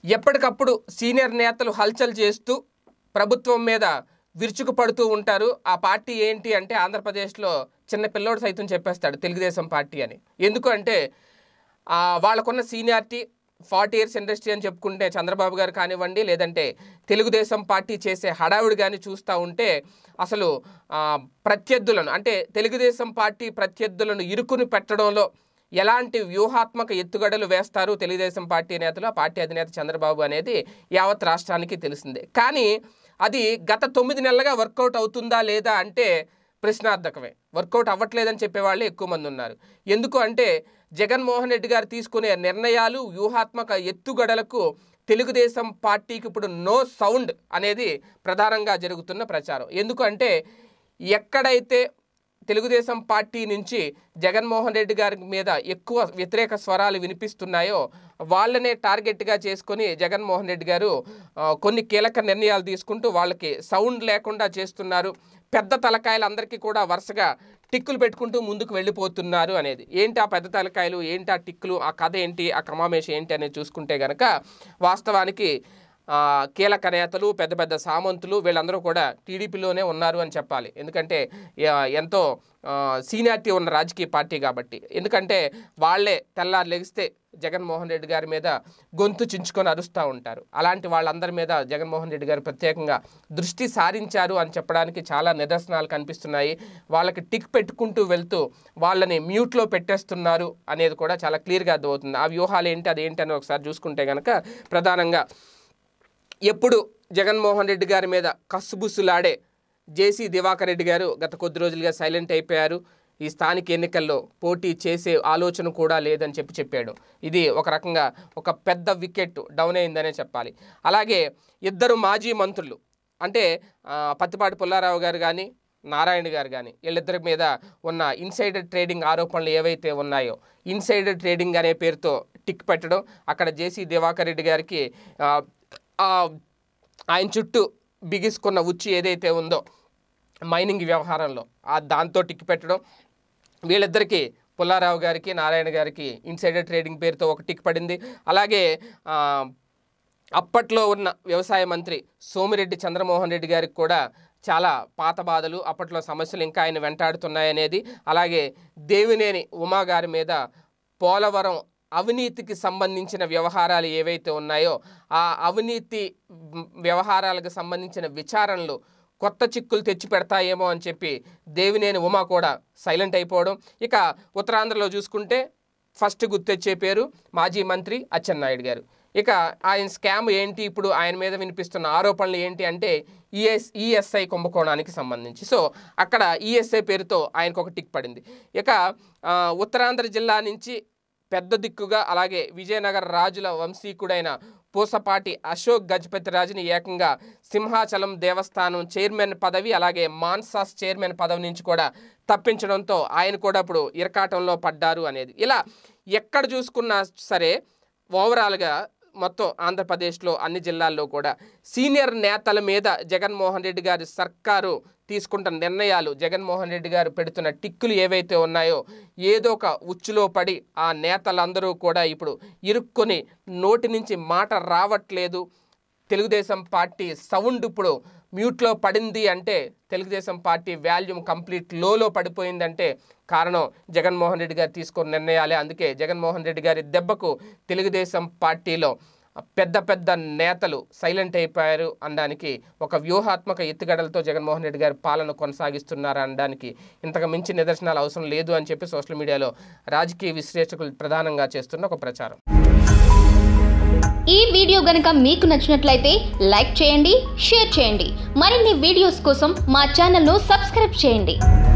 ఎప్పటికప్పుడు సీనియర్ నేతలు హల్చల్ చేస్తూ ప్రభుత్వం మీద విరుచుకు పడుతూ ఉంటారు ఆ పార్టీ ఏంటి అంటే ఆంధ్రప్రదేశ్లో చిన్న పిల్లోడు సైతం చెప్పేస్తాడు తెలుగుదేశం పార్టీ అని ఎందుకు అంటే ఆ, వాళ్ళకున్న సీనియారిటీ ఫార్టీ ఇయర్స్ ఇండస్ట్రీ అని చెప్పుకుంటే చంద్రబాబు గారు కానివ్వండి లేదంటే తెలుగుదేశం పార్టీ చేసే హడావుడి కానీ చూస్తూ ఉంటే అసలు ఆ, ప్రత్యర్థులను అంటే తెలుగుదేశం పార్టీ ప్రత్యర్థులను ఇరుకుని పెట్టడంలో ఎలాంటి వ్యూహాత్మక ఎత్తుగడలు వేస్తారు తెలుగుదేశం పార్టీ నేతలు ఆ పార్టీ అధినేత చంద్రబాబు అనేది యావత్ రాష్ట్రానికి తెలిసిందే కానీ అది గత తొమ్మిది నెలలుగా వర్కౌట్ అవుతుందా లేదా అంటే ప్రశ్నార్థకమే వర్కౌట్ అవ్వట్లేదని చెప్పేవాళ్ళే ఎక్కువ మంది ఉన్నారు ఎందుకు అంటే జగన్మోహన్ రెడ్డి గారు తీసుకునే నిర్ణయాలు వ్యూహాత్మక ఎత్తుగడలకు తెలుగుదేశం పార్టీకి ఇప్పుడు నో సౌండ్ అనేది ప్రధానంగా జరుగుతున్న ప్రచారం ఎందుకు అంటే ఎక్కడైతే తెలుగుదేశం పార్టీ నుంచి జగన్మోహన్ రెడ్డి గారి మీద ఎక్కువ వ్యతిరేక స్వరాలు వినిపిస్తున్నాయో వాళ్ళనే టార్గెట్గా చేసుకొని జగన్మోహన్ రెడ్డి గారు ఆ, కొన్ని కీలక నిర్ణయాలు తీసుకుంటూ వాళ్ళకి సౌండ్ లేకుండా చేస్తున్నారు పెద్ద తలకాయలందరికీ కూడా వరుసగా టిక్కులు పెట్టుకుంటూ ముందుకు వెళ్ళిపోతున్నారు అనేది ఏంటి ఆ పెద్ద తలకాయలు ఏంటి ఆ టిక్కులు ఆ కథ ఏంటి ఆ కమామేష ఏంటి అనేది చూసుకుంటే గనక వాస్తవానికి ఆ, కీలక నేతలు పెద్ద పెద్ద సామంతులు వీళ్ళందరూ కూడా టీడీపీలోనే ఉన్నారు అని చెప్పాలి ఎందుకంటే ఆ, ఎంతో సీనియారిటీ ఉన్న రాజకీయ పార్టీ కాబట్టి ఎందుకంటే వాళ్ళే తెల్లారు లెగిస్తే జగన్మోహన్ రెడ్డి గారి మీద గొంతు చించుకొని అరుస్తూ ఉంటారు అలాంటి వాళ్ళందరి మీద జగన్మోహన్ రెడ్డి గారు ప్రత్యేకంగా దృష్టి సారించారు అని చెప్పడానికి చాలా నిదర్శనాలు కనిపిస్తున్నాయి వాళ్ళకి టిక్ పెట్టుకుంటూ వెళ్తూ వాళ్ళని మ్యూట్లో పెట్టేస్తున్నారు అనేది కూడా చాలా క్లియర్గా అర్థమవుతుంది ఆ వ్యూహాలు ఏంటి అదేంటి అని ఒకసారి చూసుకుంటే కనుక ప్రధానంగా ఎప్పుడు జగన్మోహన్ రెడ్డి గారి మీద కస్సుబుస్సులాడే జేసీ దివాకర్ రెడ్డి గారు గత కొద్ది రోజులుగా సైలెంట్ అయిపోయారు ఈ స్థానిక ఎన్నికల్లో పోటీ చేసే ఆలోచన కూడా లేదని చెప్పి చెప్పాడు ఇది ఒక రకంగా ఒక పెద్ద వికెట్ డౌన్ అయిందనే చెప్పాలి అలాగే ఇద్దరు మాజీ మంత్రులు అంటే ఆ, పత్తిపాటి పుల్లారావు గారు కానీ నారాయణ గారు కానీ వీళ్ళిద్దరి మీద ఉన్న ఇన్సైడర్ ట్రేడింగ్ ఆరోపణలు ఏవైతే ఉన్నాయో ఇన్సైడర్ ట్రేడింగ్ అనే పేరుతో టిక్ పెట్టడం అక్కడ జేసీ దివాకర్ రెడ్డి గారికి ఆ, ఆ, ఆయన చుట్టూ బిగిసుకున్న ఉచ్చు ఏదైతే ఉందో మైనింగ్ వ్యవహారంలో ఆ దాంతో టిక్ పెట్టడం వీళ్ళిద్దరికీ పుల్లారావు గారికి నారాయణ గారికి ఇన్సైడర్ ట్రేడింగ్ పేరుతో ఒక టిక్ పడింది అలాగే ఆ, అప్పట్లో ఉన్న వ్యవసాయ మంత్రి సోమిరెడ్డి చంద్రమోహన్ రెడ్డి గారికి కూడా చాలా పాత బాధలు అప్పట్లో సమస్యలు ఇంకా ఆయన వెంటాడుతున్నాయనేది అలాగే దేవినేని ఉమా గారి మీద పోలవరం అవినీతికి సంబంధించిన వ్యవహారాలు ఏవైతే ఉన్నాయో ఆ అవినీతి మ్, వ్యవహారాలకు సంబంధించిన విచారణలు కొత్త చిక్కులు తెచ్చి పెడతాయేమో అని చెప్పి దేవినేని ఉమా కూడా సైలెంట్ అయిపోవడం ఇక ఉత్తరాంధ్రలో చూసుకుంటే ఫస్ట్ గుర్తొచ్చే పేరు మాజీ మంత్రి అచ్చెన్నాయుడు గారు ఇక ఆయన స్కామ్ ఏంటి ఇప్పుడు ఆయన మీద వినిపిస్తున్న ఆరోపణలు ఏంటి అంటే ఈఎస్ ఈఎస్ఐ కుంభకోణానికి సంబంధించి సో అక్కడ ఈఎస్ఐ పేరుతో ఆయనకు ఒక టిక్ పడింది ఇక ఆ, ఉత్తరాంధ్ర జిల్లా నుంచి పెద్ద దిక్కుగా అలాగే విజయనగర రాజుల వంశీకుడైన పూసపాటి అశోక్ గజపతి రాజుని ఏకంగా సింహాచలం దేవస్థానం చైర్మన్ పదవి అలాగే మాన్సాస్ చైర్మన్ పదవి నుంచి కూడా తప్పించడంతో ఆయన కూడా ఇప్పుడు ఇరకాటంలో పడ్డారు అనేది ఇలా ఎక్కడ చూసుకున్నా సరే ఓవరాల్గా మొత్తం ఆంధ్రప్రదేశ్లో అన్ని జిల్లాల్లో కూడా సీనియర్ నేతల మీద జగన్మోహన్ రెడ్డి గారి సర్కారు తీసుకుంటున్న నిర్ణయాలు జగన్మోహన్ రెడ్డి గారు పెడుతున్న టిక్కులు ఏవైతే ఉన్నాయో ఏదో ఒక ఉచ్చులో పడి ఆ నేతలందరూ కూడా ఇప్పుడు ఇరుక్కొని నోటి నుంచి మాట రావట్లేదు తెలుగుదేశం పార్టీ సౌండ్ ఇప్పుడు మ్యూట్లో పడింది అంటే తెలుగుదేశం పార్టీ వాల్యూమ్ కంప్లీట్ లోలో పడిపోయిందంటే కారణం జగన్మోహన్ రెడ్డి గారు తీసుకున్న నిర్ణయాలే అందుకే జగన్మోహన్ రెడ్డి గారి దెబ్బకు తెలుగుదేశం పార్టీలో పెద్ద పెద్ద నేతలు సైలెంట్ అయిపోయారు అనడానికి ఒక వ్యూహాత్మక ఎత్తుగడలతో జగన్మోహన్ రెడ్డి గారి పాలన కొనసాగిస్తున్నారు అనడానికి ఇంతకు మించి నిదర్శనాలు అవసరం లేదు అని చెప్పి సోషల్ మీడియాలో రాజకీయ విశ్లేషకులు ప్రధానంగా చేస్తున్న ఒక ప్రచారం ఈ వీడియో గనుక మీకు నచ్చినట్లయితే లైక్ చేయండి షేర్ చేయండి మరిన్ని వీడియోస్ కోసం మా ఛానల్ను సబ్స్క్రైబ్ చేయండి